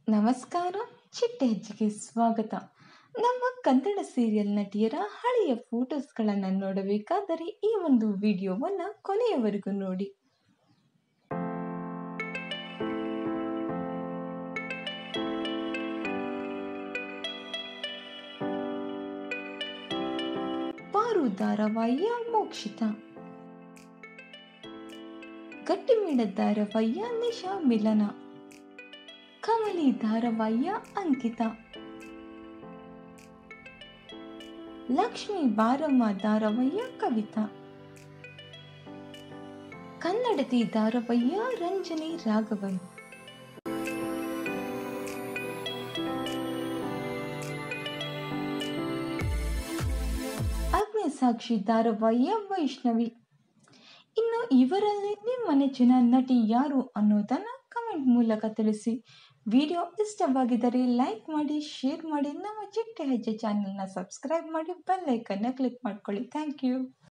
ನಮಸ್ಕಾರ ಚಿಟ್ಟೆ ಹೆಜ್ಜೆಗೆ ಸ್ವಾಗತ ನಮ್ಮ ಕನ್ನಡ ಸೀರಿಯಲ್ ನಟಿಯರ ಹಳೆಯ ಫೋಟೋಸ್ಗಳನ್ನು ನೋಡಬೇಕಾದರೆ ಈ ಒಂದು ವಿಡಿಯೋವನ್ನು ಕೊನೆಯವರೆಗೂ ನೋಡಿ ಪಾರು ಧಾರಾವಾಹಿಯ ಮೋಕ್ಷಿತ ಗಟ್ಟಿಮೀಡ ಧಾರಾವಾಹಿಯ ನಿಶಾ ಮಿಲನ ಕಮಲಿ ಧಾರಾವಾಹಿಯ ಅಂಕಿತ ಲಕ್ಷ್ಮಿ ಬಾರಮ್ಮ ಧಾರಾವಾಹಿಯ ಕವಿತಾ ಕನ್ನಡತಿ ಧಾರಾವಾಹಿಯ ರಂಜನಿ ರಾಘವನ್ ಅಗ್ನಿಸಾಕ್ಷಿ ಧಾರಾವಾಹಿಯ ವೈಷ್ಣವಿ ಇನ್ನು ಇವರಲ್ಲಿ ನಿಮ್ಮ ನೆಚ್ಚಿನ ನಟಿ ಯಾರು ಅನ್ನೋದನ್ನು ಕಮೆಂಟ್ ಮೂಲಕ ತಿಳಿಸಿ ವಿಡಿಯೋ ಇಷ್ಟವಾಗಿದ್ದರೆ ಲೈಕ್ ಮಾಡಿ ಶೇರ್ ಮಾಡಿ ನಮ್ಮ ಚಿಟ್ಟೆ ಹೆಜ್ಜೆ ಚಾನಲ್ನ ಸಬ್ಸ್ಕ್ರೈಬ್ ಮಾಡಿ ಬೆಲ್ ಐಕನ್ನ ಕ್ಲಿಕ್ ಮಾಡ್ಕೊಳ್ಳಿ ಥ್ಯಾಂಕ್ ಯು